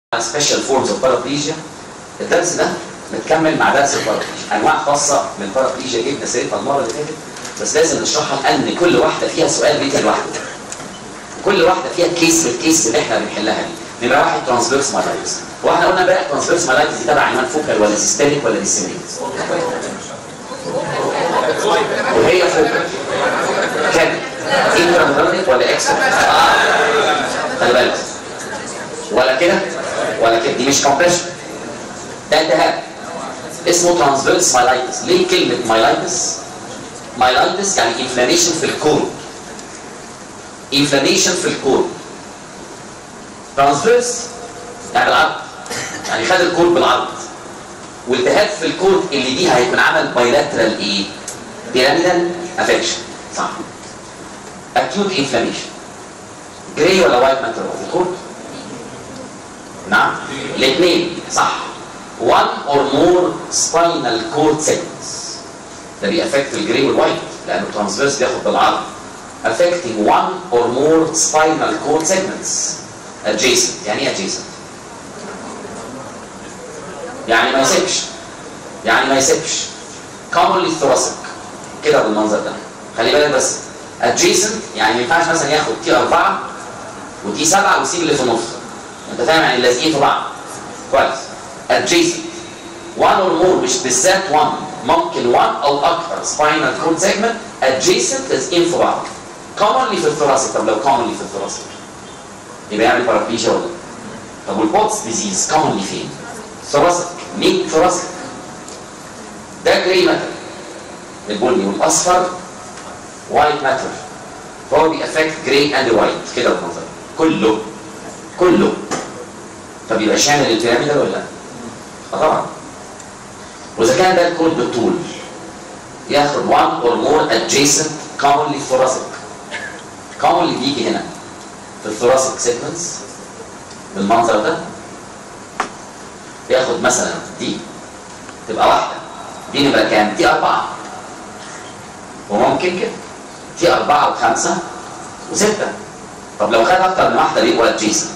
سبيشال فورمز اوف بارابليجيا الدرس ده متكمل مع درس البارابليجيا انواع خاصه من البارابليجيا جبنا سيرتها المره اللي فاتت بس لازم نشرحها لان كل واحده فيها سؤال بيجي لوحده كل واحده فيها كيس بالكيس اللي احنا بنحلها دي نمره واحد ترانسفيرس مالايتس واحنا قلنا بقى ترانسفيرس مالايتس دي تبع عنوان فوكال ولا سيستميك ولا ديسيميك وهي فوكال كان انتراميداليك ولا اكسترا خلي بالك ولا كده ولا كده دي مش كومبريشن ده التهاب اسمه ترانسفيرس مايلايتس ليه كلمه مايلايتس مايلايتس يعني انفلاميشن في الكور انفلاميشن في الكور ترانسفيرس يعني بالعرض يعني خد الكور بالعرض والتهاب في الكور اللي دي هيكون عمل بايلاترال ايه بيراميدال افكشن صح اكيوت انفلاميشن جراي ولا وايت ماتر اوف الكور نعم الاثنين صح one or more spinal cord segments ده بيأفكت الجري والوايت لأنه ترانسفيرس بياخد بالعرض affecting one or more spinal cord segments adjacent يعني ايه adjacent؟ يعني ما يسيبش يعني ما يسيبش commonly thoracic كده بالمنظر ده خلي بالك بس adjacent يعني ما ينفعش مثلا ياخد تي 4 وتي 7 ويسيب اللي في النص انت فاهم يعني لازقين في بعض كويس adjacent one or more مش بالذات one ممكن one او اكثر spinal cord segment adjacent لازقين في بعض commonly في الثوراسيك طب لو commonly في الثوراسيك يبقى يعمل بارابليجيا ولا طب والبوتس ديزيز commonly فين؟ ثوراسيك مين ثوراسيك ده جراي ماتر البني والاصفر وايت ماتر فهو بيأفكت جراي اند وايت كده بالمنظر كله كله طب يبقى شامل البيراميدال ولا لا؟ طبعا واذا كان ده الكود بالطول ياخد one or more adjacent commonly thoracic commonly بيجي هنا في الثوراسيك سيجمنتس بالمنظر ده ياخد مثلا دي تبقى واحده دي نبقى كام؟ دي اربعه وممكن كده دي اربعه وخمسه وسته طب لو خد اكتر من واحده بيبقوا adjacent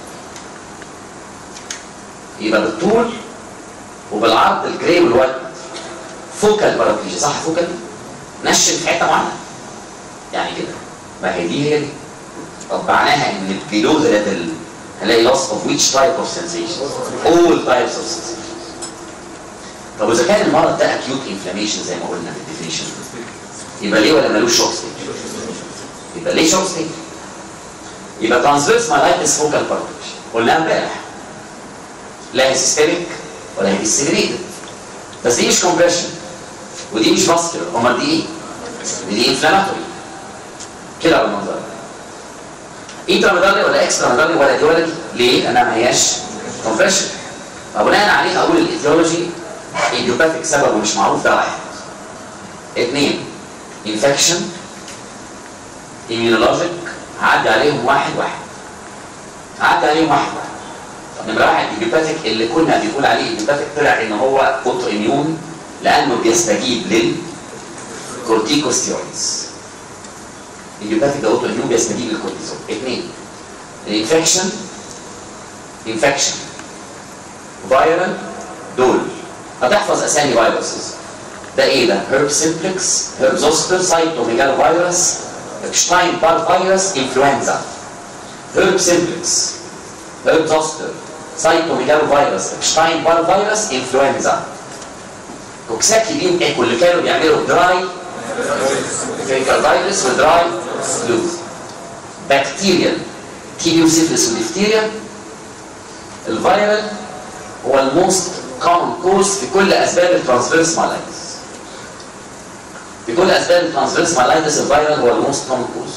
يبقى بالطول وبالعرض الجراي والوايت فوكال بارابليجيا صح فوكال نشن في حته معينه يعني كده ما هي دي هي دي طب معناها ان below the level هلاقي loss of which type of sensation all types of sensation طب واذا كان المرض ده acute inflammation زي ما قلنا في الديفينيشن يبقى ليه ولا ملوش شوك ستيج يبقى ليه شوك ستيج يبقى ترانسفيرس مالايتس فوكال بارابليجيا قلناها امبارح لا هي سيستميك ولا هي ديسيمينيتد بس دي مش كومبريشن ودي مش فاسكولار امال دي ايه؟ دي انفلاماتوري كده بالمنظر ده انترميدالي ولا اكسترا ميدالي ولا دي ولا دي ليه؟ لانها ما هياش كومبريشن فبناء عليه اقول الايديولوجي ايديوباثيك سببه مش معروف ده واحد اثنين انفكشن immunologic هعدي عليهم واحد واحد هعدي عليهم واحد واحد نمرة واحد ايديوباثيك اللي كنا بنقول عليه ايديوباثيك طلع ان هو اوتو اميون لانه بيستجيب للكورتيكوستيرويدز ايديوباثيك ده اوتو اميون بيستجيب للكورتيزون اثنين الانفكشن انفكشن فايرال دول هتحفظ اسامي فيروسز ده ايه ده؟ هيرب سيمبلكس هيرب زوستر سايتوميجال فيروس اكشتاين بار فيروس انفلونزا هيرب سيمبلكس هيرب زوستر سايتوميجالو فيروس ابشتاين بار فيروس انفلونزا كوكساكي بيهم ايه اللي كانوا بيعملوا دراي فيروس ودراي فلوز بكتيريا تيبيو سيفلس وديفتيريا الفيرال هو الموست كومن كوز في كل اسباب الترانسفيرس مالايتس في كل اسباب الترانسفيرس مالايتس الفيرال هو الموست كومن كوز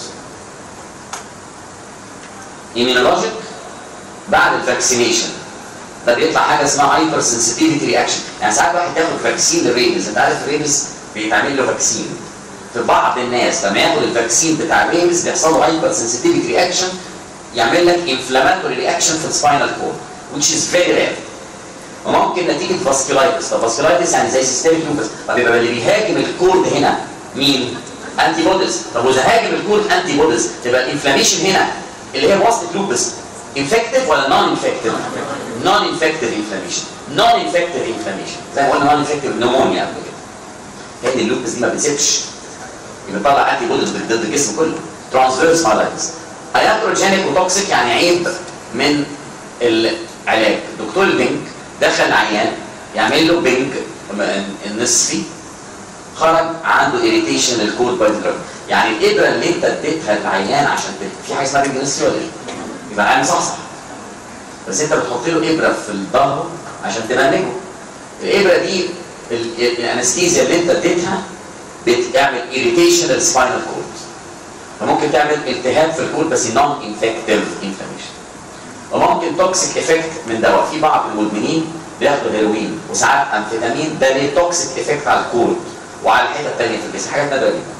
immunologic بعد الفاكسينيشن ده بيطلع حاجه اسمها هايبر سنسيتيفيتي رياكشن يعني ساعات واحد ياخد فاكسين للريبس انت عارف الريبس بيتعمل له فاكسين في بعض الناس لما ياخد الفاكسين بتاع الريبس بيحصل له هايبر سنسيتيفيتي رياكشن يعمل لك انفلاماتوري رياكشن في السباينال كورد which is very rare وممكن نتيجه فاسكولايتس طب فاسكولايتس يعني زي سيستميك لوبس طب يبقى اللي بيهاجم الكورد هنا مين؟ انتي بوديز طب واذا هاجم الكورد انتي بوديز تبقى الانفلاميشن هنا اللي هي وسط لوبس انفكتيف ولا نون انفكتيف؟ نون انفكتيف انفلاميشن نون انفكتيف انفلاميشن زي ما قلنا نون انفكتيف نمونيا قبل كده لان اللوبس دي ما بتسيبش بيطلع انتي بوديز ضد الجسم كله ترانسفيرس مالايتس اياتروجينيك وتوكسيك يعني عيب من العلاج دكتور البنك دخل عيان يعمل له بنج النصفي خرج عنده اريتيشن للكود باي دراج يعني الابره اللي انت اديتها للعيان عشان تت... في حاجه اسمها بنج نصفي ولا ايه؟ يبقى العيان صحصح بس انت بتحط له ابره في الظهر عشان تبنجه الابره دي ال- الانستيزيا اللي انت اديتها بتعمل اريتيشن للسباينال كورد فممكن تعمل التهاب في الكود بس نون انفكتيف انفلاميشن وممكن توكسيك افكت من دواء في بعض المدمنين بياخدوا هيروين وساعات امفيتامين ده ليه توكسيك افكت على الكورد وعلى الحته الثانيه في الجسم حاجات نادره جدا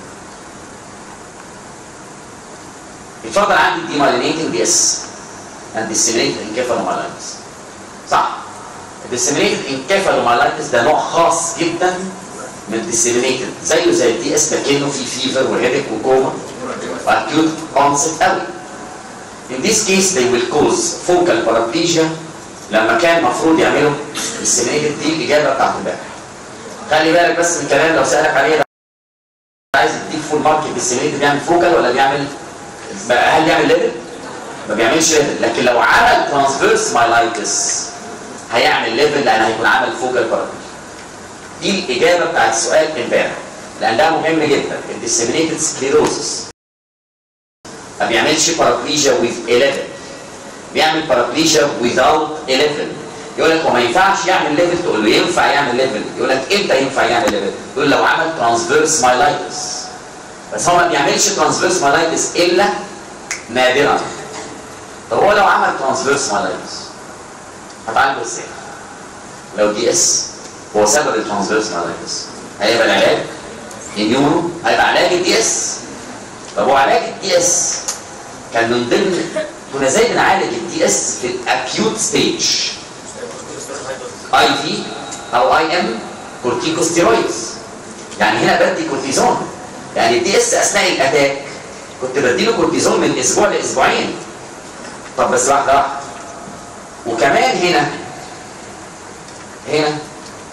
اتفضل عندي ديمالينيتنج دي اس and disseminated encephalomyelitis صح disseminated encephalomyelitis ده نوع خاص جدا من disseminated زيه زي الدي اس لكنه في فيفر وهيدك وكوما واكيوت onset قوي In this case they will cause focal paraplegia لما كان المفروض يعملوا disseminated دي الإجابة بتاعت امبارح. خلي بالك بس من الكلام لو سألك عليه ده عايز يديك فول ماركت disseminated بيعمل فوكال ولا بيعمل هل بيعمل ليفل؟ ما بيعملش ليفل لكن لو عمل ترانسفيرس مايلايتس هيعمل ليفل لأن هيكون عمل فوكال بارابليجيا. دي الإجابة بتاعت السؤال امبارح لأن ده مهم جدا الديسيمينيتد سكليروسس ما بيعملش بارابليجيا with 11 بيعمل بارابليجيا without 11 يقول لك هو ما ينفعش يعمل ليفل تقول له ينفع يعمل ليفل يقول لك امتى ينفع يعمل ليفل يقول لو عمل ترانسفيرس مايلايتس بس هو ما بيعملش ترانسفيرس مايلايتس الا نادرا طب هو لو عمل ترانسفيرس مايلايتس هتعالجه ازاي؟ لو دي اس هو سبب الترانسفيرس مايلايتس هيبقى العلاج النيورو هيبقى علاج الدي اس طب هو علاج الدي اس كان من ضمن كنا ازاي بنعالج الدي اس في الاكيوت ستيج اي في او اي ام كورتيكوستيرويدز يعني هنا بدي كورتيزون يعني الدي اس اثناء الاتاك كنت بديله كورتيزون من اسبوع لاسبوعين طب بس واحده واحده وكمان هنا هنا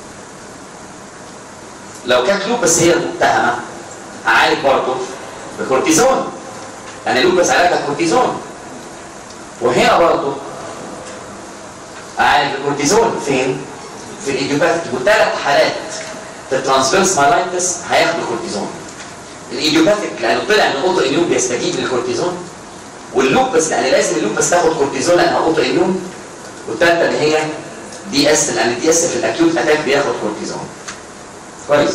لو كانت لوبس هي المتهمه هعالج برضه بكورتيزون يعني لوبس علاجها كورتيزون وهنا برضه اعالج الكورتيزون فين؟ في الايديوباثيك وثلاث حالات في الترانسفيرس مالايتس هياخدوا كورتيزون الايديوباثيك لانه طلع ان الاوتو اميون بيستجيب للكورتيزون واللوبس لان لازم اللوبس تاخد كورتيزون لانها اوتو اميون والثالثه اللي هي دي اس لان الدي اس في الاكيوت اتاك بياخد كورتيزون كويس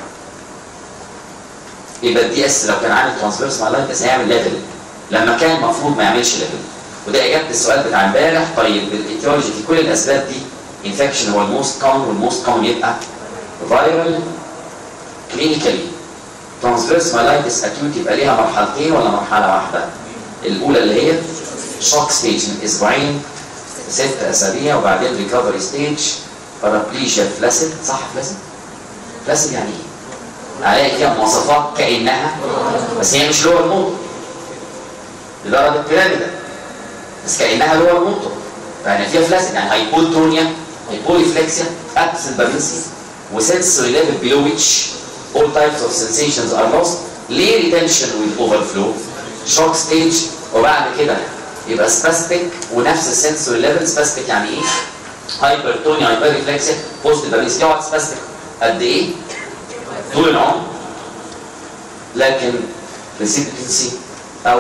يبقى الدي اس لو كان عامل ترانسفيرس مالايتس هيعمل ليفل لما كان المفروض ما يعملش ليفل وده اجابه السؤال بتاع امبارح طيب بالايتيولوجي في كل الاسباب دي انفكشن هو الموست كومن والموست كومن يبقى فايرال كلينيكالي ترانسفيرس مالايتس اكيوت يبقى ليها مرحلتين ولا مرحله واحده الاولى اللي هي شوك ستيج من اسبوعين ست اسابيع وبعدين ريكفري ستيج بارابليجيا فلاسيد صح فلاسيد فلاسيد يعني ايه عليها فيها مواصفات كانها بس هي مش لور موتور لدرجه بيراميدال بس كانها لور موتور يعني فيها فلاسيد يعني هايبوتونيا هايبوريفلكسيا ابسنت بابنسي وسنسوري ليفل below which all types of sensations are lost ليه retention with overflow shock stage وبعد كده يبقى سباستيك ونفس السنسوري ليفل سباستيك يعني ايه؟ هايبرتونيا هايبريفلكسيا بوست بابنسي يقعد سباستيك قد ايه؟ طول العمر لكن precipitancy او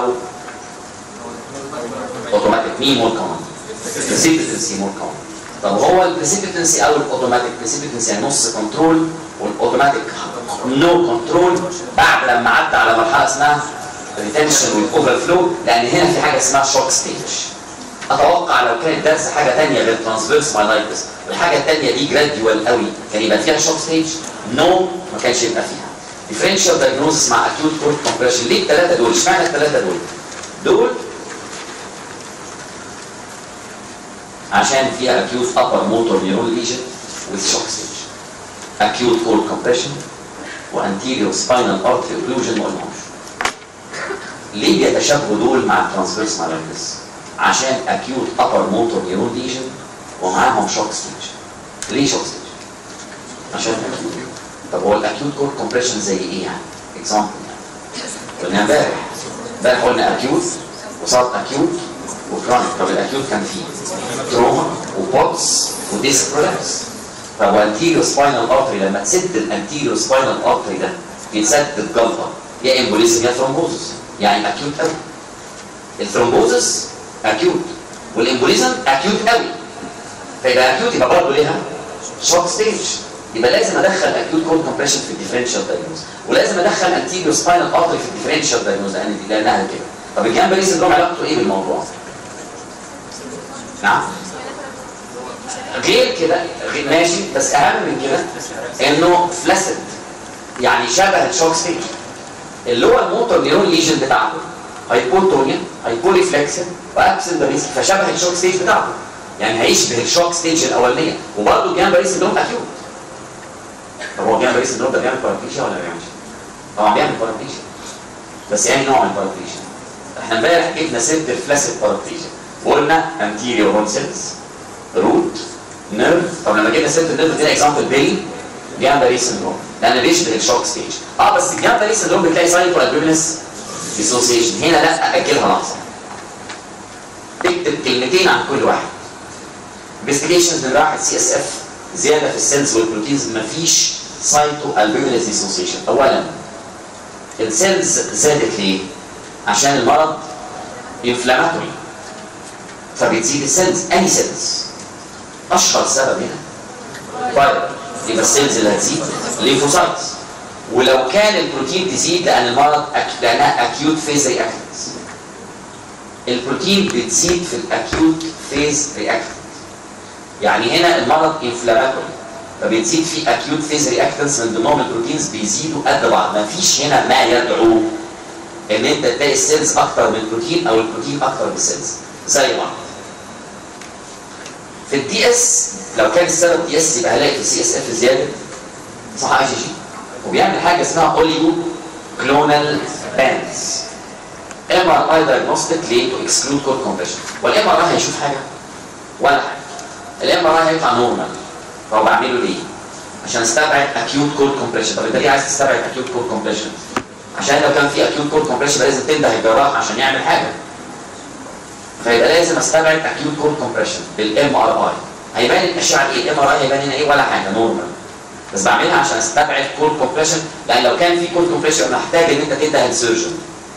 اوتوماتيك مين مور كومن precipitancy مور كومن طب هو البريسيبيتنسي او الاوتوماتيك بريسيبيتنسي يعني نص كنترول والاوتوماتيك نو كنترول بعد لما عدى على مرحله اسمها ريتنشن والاوفر فلو لان هنا في حاجه اسمها شوك ستيج اتوقع لو كان الدرس حاجه ثانيه غير ترانسفيرس مايلايتس الحاجه الثانيه دي جراديوال قوي كان يبقى فيها شوك ستيج نو ما كانش يبقى فيها ديفرنشال دايجنوزس مع اكيوت كورت كومبريشن ليه الثلاثه دول اشمعنى الثلاثه دول دول عشان فيها acute upper motor neuron lesion with shock stage acute core compression و anterior spinal artery occlusion ما قلناش ليه بيتشابهوا دول مع الترانسفيرس مالايتس عشان اكيوت ابر موتور نيرون ليجن ومعاهم شوك ستيج ليه شوك ستيج؟ عشان اكيوت طب هو الاكيوت كور كومبريشن زي ايه يعني؟ اكزامبل يعني قلنا امبارح امبارح قلنا اكيوت وصارت اكيوت وكرونيك طب الاكيوت كان فيه تروما وبوتس وديسك برولابس طب والانتيريو سباينال ارتري لما تسد الانتيريو سباينال ارتري ده يتسد جلطه يا امبوليزم يا ثرومبوزس يعني اكيوت قوي الثرومبوزس اكيوت والامبوليزم اكيوت قوي فيبقى اكيوت يبقى برضه ليها شوك ستيج يبقى لازم ادخل اكيوت كور كومبريشن في الديفرنشال دايجنوز ولازم ادخل انتيريو سباينال ارتري في الديفرنشال دايجنوز لان دي لانها كده طب الجامبري سندروم علاقته ايه بالموضوع؟ نعم غير كده غير ماشي بس اهم من كده انه فلاسد يعني شبه الشوك ستيج اللي هو الموتور نيرون ليجن بتاعته هايبوتونيا هايبوريفلكسن وابسنت ريسك فشبه الشوك ستيج بتاعته يعني هيشبه الشوك ستيج الاولانيه وبرضه الجامبري سندروم اكيوت طب هو الجامبري سندروم ده بيعمل بارابليشيا ولا ما بيعملش؟ طبعا بيعمل بارابليشيا بس يعني نوع من البارابليشيا احنا امبارح جبنا سيره الفلاسيد بارابليشيا وقلنا انتيريور هون سيلز روت نيرف طب لما جبنا سيره النيرف ادينا اكزامبل بيلي جامبري سندروم لان بيشبه الشوك ستيج اه بس الجامبري سندروم بتلاقي سايتو البيبنس ديسوسيشن هنا لا اجلها لحظه اكتب كلمتين عن كل واحد انفستيجيشنز من واحد سي اس اف زياده في السيلز والبروتينز مفيش سايتو البيبنس ديسوسيشن اولا السيلز زادت ليه؟ عشان المرض انفلاماتوري فبتزيد السيلز اني سيلز اشهر سبب هنا فايروس يبقى السيلز اللي هتزيد ليمفوسايتس ولو كان البروتين تزيد لان المرض أك... لانها اكيوت فيز رياكتنس البروتين بتزيد في الاكيوت فيز رياكتنس يعني هنا المرض انفلاماتوري فبتزيد في اكيوت فيز رياكتنس من ضمنهم البروتينز بيزيدوا قد بعض ما فيش هنا ما يدعو ان انت تلاقي السيلز اكتر من البروتين او البروتين اكتر من السيلز زي بعض في الدي اس لو كان السبب دي اس يبقى هلاقي في السي اس اف زياده صح اي جي جي وبيعمل حاجه اسمها اوليجو كلونال باندز ام ار اي دايجنوستيك ليه تو اكسكلود كور كومبريشن والام ار اي هيشوف حاجه ولا حاجه الام ار اي هيطلع نورمال فهو بعمله ليه؟ عشان استبعد اكيوت كور كومبريشن طب انت ليه عايز تستبعد اكيوت كور كومبريشن؟ عشان لو كان في اكيوت كور كومبريشن لازم تنده الجراح عشان يعمل حاجه فيبقى لازم استبعد اكيوت كور كومبريشن بالام ار اي هيبان الاشعه ايه الام ار اي هيبان هنا ايه ولا حاجه نورمال بس بعملها عشان استبعد كور كومبريشن لان لو كان في كور كومبريشن محتاج ان انت تنده السيرجن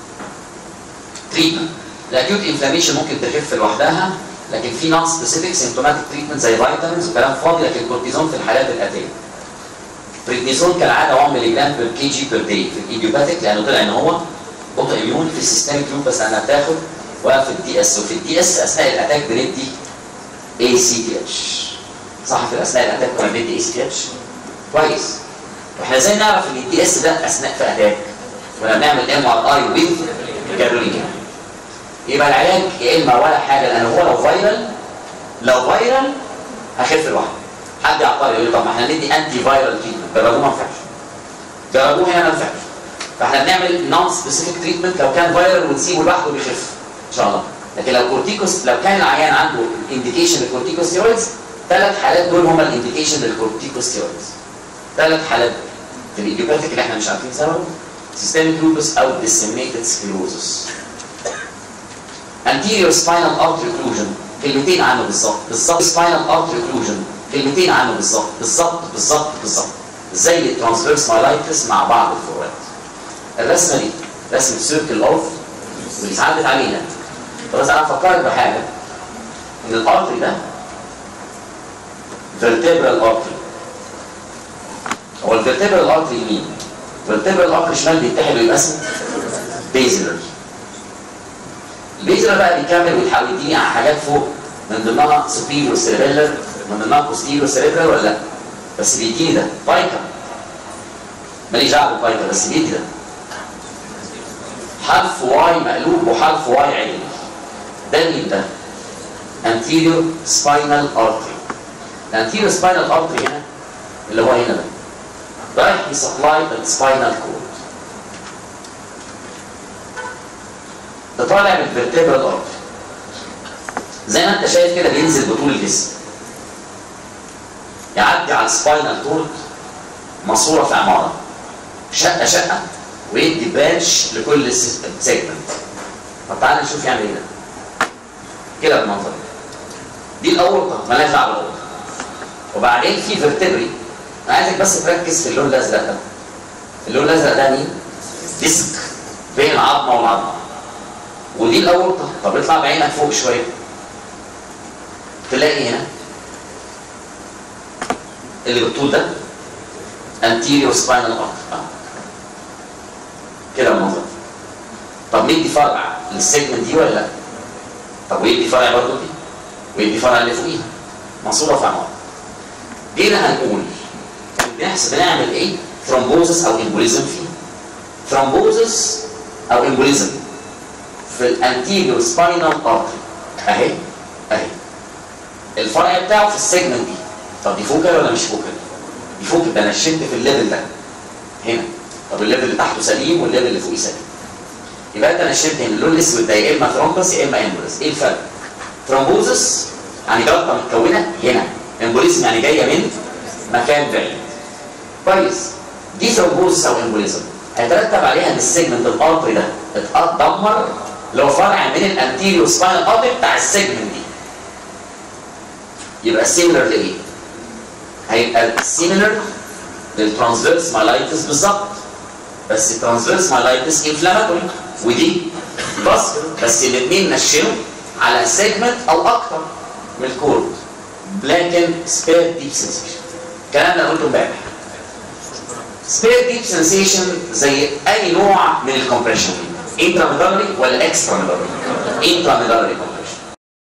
تريتمنت الاكيوت انفلاميشن ممكن تخف لوحدها لكن في نون سبيسيفيك سيمتوماتيك تريتمنت زي فيتامينز وكلام فاضي لكن الكورتيزون في الحالات الاتيه بريدنيزون كالعاده 1 ملي جرام بير كي جي بير داي في الايديوباثيك لانه طلع ان هو اوتو اميون في السيستميك لوبس لانها بتاخد وفي الدي اس وفي الدي اس اثناء الاتاك بندي اي سي تي اتش صح في اثناء الاتاك كنا بندي اي سي تي اتش كويس واحنا ازاي نعرف ان الدي اس ده اثناء في اتاك ولا بنعمل ام ار اي ويز جادولين يبقى العلاج يا اما ولا حاجه لان هو لو فايرال لو فايرال هخف لوحده حد يعترض يقول لي طب ما احنا ندي انتي فايرال تريتمنت جربوه ما نفعش جربوه هنا ما نفعش فاحنا بنعمل نون سبيسيفيك تريتمنت لو كان فايرال ونسيبه لوحده بيخف ان شاء الله لكن لو كورتيكوس لو كان العيان عنده انديكيشن للكورتيكوستيرويدز ثلاث حالات دول هم الانديكيشن للكورتيكوستيرويدز ثلاث حالات في الايديوباثيك اللي احنا مش عارفين سببه سيستميك لوبس او disseminated sclerosis anterior spinal artery occlusion كلمتين عنه بالظبط بالظبط spinal artery occlusion كلمتين عنه بالظبط بالظبط بالظبط بالظبط زي الترانسفيرس مايلايتس مع بعض الفروقات الرسمه دي رسمه سيركل اوف واللي اتعدت علينا بس انا افكرك بحاجه ان الارتري ده vertebral artery هو الفيرتبرال ارتري يمين الفيرتبرال ارتري شمال بيتحد ويبقى اسمه بيزلر البيزلر بقى بيكمل ويحاول يديني على حاجات فوق من ضمنها سوبيريور سيريبيلر من ضمنها بوستيريور سيريبرال ولا لا بس بيديني ده بايكا ماليش دعوه بالبايكا بس بيدي ده حرف واي مقلوب وحرف واي عين ده مين ده؟ anterior spinal artery الانتيريور spinal artery هنا اللي هو هنا ده رايح يسبلاي السباينال كورد ده طالع من الفيرتبرال ارتري زي ما انت شايف كده بينزل بطول الجسم يعدي على السباينال كورد ماسوره في عماره شقه شقه ويدي بانش لكل سيجمنت طب تعالى نشوف يعمل ايه ده كده بالمنظر ده. دي الاورطه مالهاش دعوه بالاورطه وبعدين في فيرتبري انا عايزك بس تركز في اللون الازرق ده اللون الازرق ده مين؟ ديسك بين العظمه والعظمه ودي الاورطه طب اطلع بعينك فوق شويه تلاقي هنا اللي بالطول ده anterior spinal artery آه. كده المنظر طب مدي فرع للسيجمنت دي ولا لا؟ طب ويدي فرع برضه دي ويدي فرع اللي فوقيها مصوره في عماره جينا هنقول بنحسب بنعمل ايه؟ ثرومبوزس او امبوليزم فيه ثرومبوزس او امبوليزم في الانتيريور سباينال ارتري اهي اهي الفرع بتاعه في السيجمنت دي طب دي فوكال ولا مش فوكال؟ دي فوكال ده انا شلت في الليفل ده هنا طب الليفل اللي تحته سليم والليفل اللي فوقيه سليم يبقى انت نشلت هنا اللون الاسود ده يا اما ثرومبس يا اما امبوليزم ايه الفرق؟ ثرومبوزس يعني جلطه متكونه هنا امبوليزم يعني جايه من مكان بعيد كويس دي ثرومبوزس او امبوليزم هيترتب عليها ان السيجمنت الارتري ده اتدمر اللي هو فرع من الانتيريور سباينال ارتري بتاع السيجمنت دي يبقى سيميلر لايه؟ هيبقى سيميلر للترانسفيرس مايلايتس بالظبط بس الترانسفيرس مايلايتس انفلاماتوري ودي بس بس الاثنين نشنوا على سيجمنت او اكتر من الكورد بلاكن سبير ديب سنسيشن الكلام ده قلته امبارح سبير ديب سنسيشن زي اي نوع من الكومبريشن انتراميدالري ولا اكسترا ميدالري انتراميدالري كومبريشن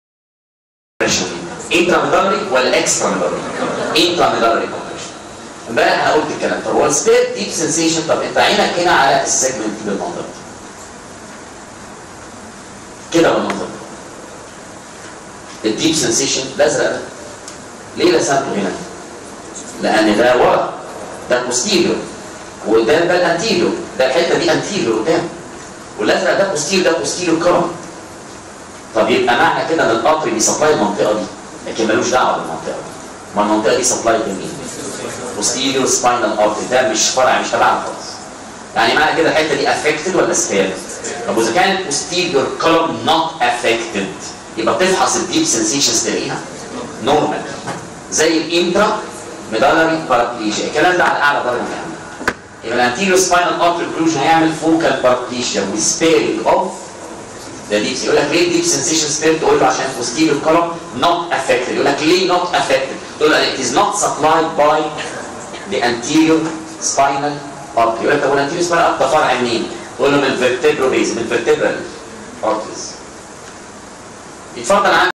انتراميدالري ولا اكسترا ميدالري انتراميدالري كومبريشن امبارح انا قلت الكلام طب هو السبير ديب سنسيشن طب انت عينك هنا على السيجمنت بالمنظر ده كده بالمنظر ده الديب سنسيشن الازرق ده ليه رسمته هنا؟ لان ده ورا ده بوستيريور وده ده الانتيريور ده الحته دي انتيريور قدام والازرق ده بوستيريور ده بوستيريور كرم طب يبقى معنى كده ان القطر بيسبلاي المنطقه دي لكن ملوش دعوه بالمنطقه دي ما المنطقه دي سبلاي لمين؟ بوستيريور سباينال ارتري ده مش فرع مش تبعنا خالص يعني معنى كده الحته دي افكتد ولا سبير؟ طب واذا كانت بوستيريور كولوم نوت افكتد يبقى بتفحص الديب سنسيشنز تلاقيها نورمال زي الانترا ميدالري بارابليجيا الكلام ده على اعلى درجه من العلم يبقى الانتيريور سباينال ارتري اوكلوجن هيعمل فوكال بارابليجيا وسبيرنج اوف ده ديب يقول لك ليه ديب سنسيشن سبير تقول له عشان posterior column not affected يقول لك ليه not affected تقول له it is not supplied by the anterior spinal artery يقول لك طب الانتيريور سباينال ارتري فرع منين؟ تقول له من الفرتبرو بيز من الفرتبرال arteries يتفضل عن